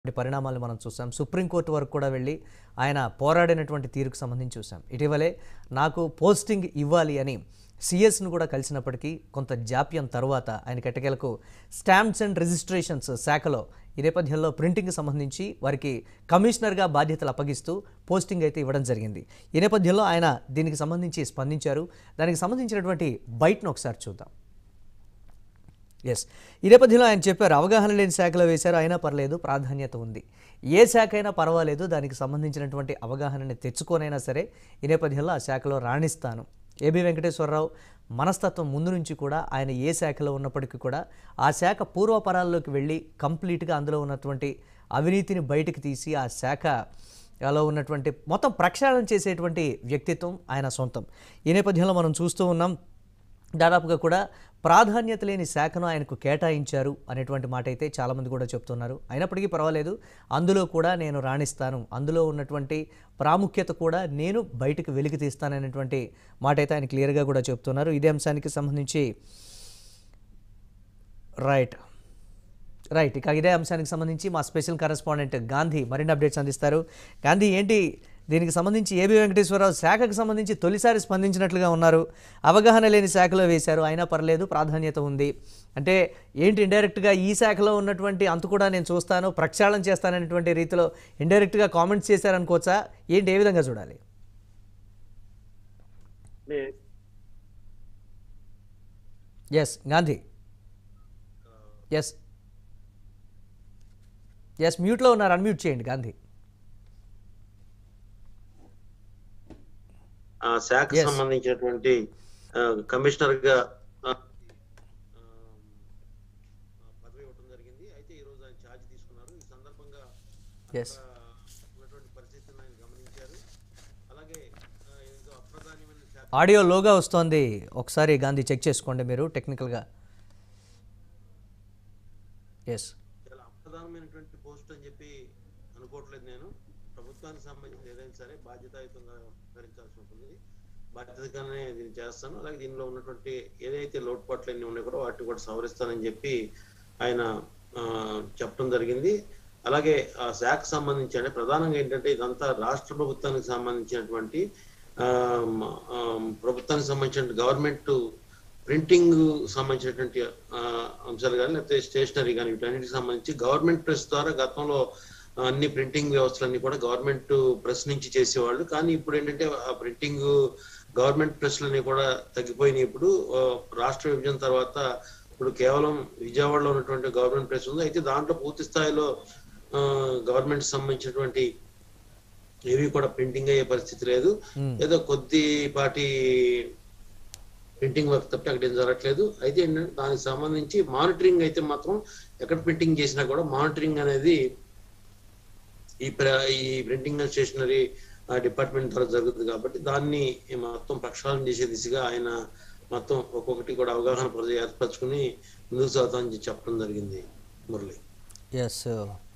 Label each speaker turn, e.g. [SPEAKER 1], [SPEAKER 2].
[SPEAKER 1] ఇటువంటి పరిణామాలు మనం చూసాం సుప్రీంకోర్టు వరకు కూడా వెళ్ళి ఆయన పోరాడినటువంటి తీరుకు సంబంధించి చూసాం ఇటీవలే నాకు పోస్టింగ్ ఇవ్వాలి అని సిఎస్ను కూడా కలిసినప్పటికీ కొంత జాప్యం తర్వాత ఆయన కెటకేలకు స్టాంప్స్ అండ్ రిజిస్ట్రేషన్స్ శాఖలో ఈ నేపథ్యంలో ప్రింటింగ్కి సంబంధించి వారికి కమిషనర్గా బాధ్యతలు అప్పగిస్తూ పోస్టింగ్ అయితే ఇవ్వడం జరిగింది ఈ నేపథ్యంలో ఆయన దీనికి సంబంధించి స్పందించారు దానికి సంబంధించినటువంటి బయటను ఒకసారి చూద్దాం ఎస్ ఈ నేపథ్యంలో ఆయన చెప్పారు అవగాహన లేని శాఖలో వేశారు అయినా పర్లేదు ప్రాధాన్యత ఉంది ఏ శాఖ అయినా పర్వాలేదు దానికి సంబంధించినటువంటి అవగాహనని తెచ్చుకోనైనా సరే ఈ నేపథ్యంలో ఆ శాఖలో రాణిస్తాను ఏబి వెంకటేశ్వరరావు మనస్తత్వం ముందు నుంచి కూడా ఆయన ఏ శాఖలో ఉన్నప్పటికీ కూడా ఆ శాఖ పూర్వపరాల్లోకి వెళ్ళి కంప్లీట్గా అందులో ఉన్నటువంటి అవినీతిని బయటికి తీసి ఆ శాఖ లో ఉన్నటువంటి మొత్తం ప్రక్షాళన చేసేటువంటి వ్యక్తిత్వం ఆయన సొంతం ఈ నేపథ్యంలో మనం చూస్తూ ఉన్నాం దాదాపుగా కూడా ప్రాధాన్యత లేని శాఖను ఆయనకు కేటాయించారు అనేటువంటి మాట అయితే చాలామంది కూడా చెప్తున్నారు అయినప్పటికీ పర్వాలేదు అందులో కూడా నేను రాణిస్తాను అందులో ఉన్నటువంటి ప్రాముఖ్యత కూడా నేను బయటకు వెలికి తీస్తాననేటువంటి మాట అయితే ఆయన క్లియర్గా కూడా చెప్తున్నారు ఇదే అంశానికి సంబంధించి రైట్ రైట్ ఇక ఇదే అంశానికి సంబంధించి మా స్పెషల్ కరెస్పాండెంట్ గాంధీ మరిన్ని అప్డేట్స్ అందిస్తారు గాంధీ ఏంటి దీనికి సంబంధించి ఏబి వెంకటేశ్వరరావు శాఖకు సంబంధించి తొలిసారి స్పందించినట్లుగా ఉన్నారు అవగాహన లేని శాఖలో వేశారు అయినా పర్లేదు ప్రాధాన్యత ఉంది అంటే ఏంటి ఇండైరెక్ట్గా ఈ శాఖలో ఉన్నటువంటి అంతు కూడా నేను చూస్తాను ప్రక్షాళన చేస్తాననేటువంటి రీతిలో ఇండైరెక్ట్గా కామెంట్స్ చేశారనుకోవచ్చా ఏంటి ఏ విధంగా చూడాలి
[SPEAKER 2] నే-
[SPEAKER 1] ఎస్ గాంధీ ఎస్ ఎస్ మ్యూట్లో ఉన్నారు అన్మ్యూట్ చేయండి గాంధీ
[SPEAKER 2] ఆ శాఖకు
[SPEAKER 1] Yes.
[SPEAKER 2] సంబంధించినటువంటి ఆ, కమిషనర్ గా ఆ, ఆ, పదవి ఇవ్వడం జరిగింది అయితే ఈ రోజు ఆయన ఛార్జ్ తీసుకున్నారు ఈ సందర్భంగా
[SPEAKER 1] Yes.
[SPEAKER 2] అక్కడ ఉన్నటువంటి పరిస్థితిని ఆయన గమనించారు అలాగే ఆ, ఏదో అప్రధానమైన శాఖ
[SPEAKER 1] ఆడియో లోగా వస్తోంది ఒకసారి గాంధీ చెక్ చేసుకోండి మీరు టెక్నికల్గా ఎస్
[SPEAKER 2] చాలా అప్రధానమైనటువంటి పోస్ట్ అని చెప్పి అనుకోవట్లేదు నేను ప్రభుత్వానికి సంబంధించి ఏదైనా సరే బాధ్యతాయుతంగా వ్యవహరించాల్సి ఉంటుంది బాధ్యతగానే దీన్ని చేస్తాను అలాగే దీనిలో ఉన్నటువంటి ఏదైతే లోటుపాట్లు అన్ని ఉన్నాయో కూడా వాటిని కూడా సవరిస్తానని చెప్పి ఆయన ఆ, చెప్పడం జరిగింది అలాగే ఆ శాఖకు సంబంధించి అంటే ప్రధానంగా ఏంటంటే ఇదంతా రాష్ట్ర ప్రభుత్వానికి సంబంధించినటువంటి ఆ, ఆ, ప్రభుత్వానికి సంబంధించిన గవర్నమెంట్ ప్రింటింగ్ సంబంధించినటువంటి ఆ, అంశాలు కానీ లేకపోతే స్టేషనరీ కానీ వీటన్నిటికి సంబంధించి గవర్నమెంట్ ప్రెస్ ద్వారా గతంలో అన్ని ప్రింటింగ్ వ్యవస్థలన్నీ కూడా గవర్నమెంట్ ప్రెస్ నుంచి చేసేవాళ్ళు కానీ ఇప్పుడు ఏంటంటే ఆ ప్రింటింగ్ గవర్నమెంట్ ప్రెస్లన్నీ కూడా తగ్గిపోయినాయి ఇప్పుడు ఆ, రాష్ట్ర విభజన తర్వాత ఇప్పుడు కేవలం విజయవాడలో ఉన్నటువంటి గవర్నమెంట్ ప్రెస్ ఉంది అయితే దాంట్లో పూర్తి స్థాయిలో గవర్నమెంట్ సంబంధించినటువంటి ఏవి కూడా ప్రింటింగ్ అయ్యే పరిస్థితి లేదు
[SPEAKER 1] Hmm.
[SPEAKER 2] ఏదో కొద్దిపాటి ప్రింటింగ్ వర్క్ తప్పి అక్కడ ఏం జరగట్లేదు అయితే ఏంటంటే దానికి సంబంధించి మానిటరింగ్ అయితే మాత్రం ఎక్కడ ప్రింటింగ్ చేసినా కూడా మానిటరింగ్ అనేది ఈ ప్ర- ఈ ప్రింటింగ్ అండ్ స్టేషనరీ డిపార్ట్మెంట్ ద్వారా జరుగుతుంది కాబట్టి దాన్ని మొత్తం ప్రక్షాళన చేసే దిశగా ఆయన మొత్తం ఒక్కొక్కటి కూడా అవగాహన పరిచయం ఏర్పరచుకుని ముందుకు సాగుతామని చెప్పడం జరిగింది మురళి
[SPEAKER 1] ఎస్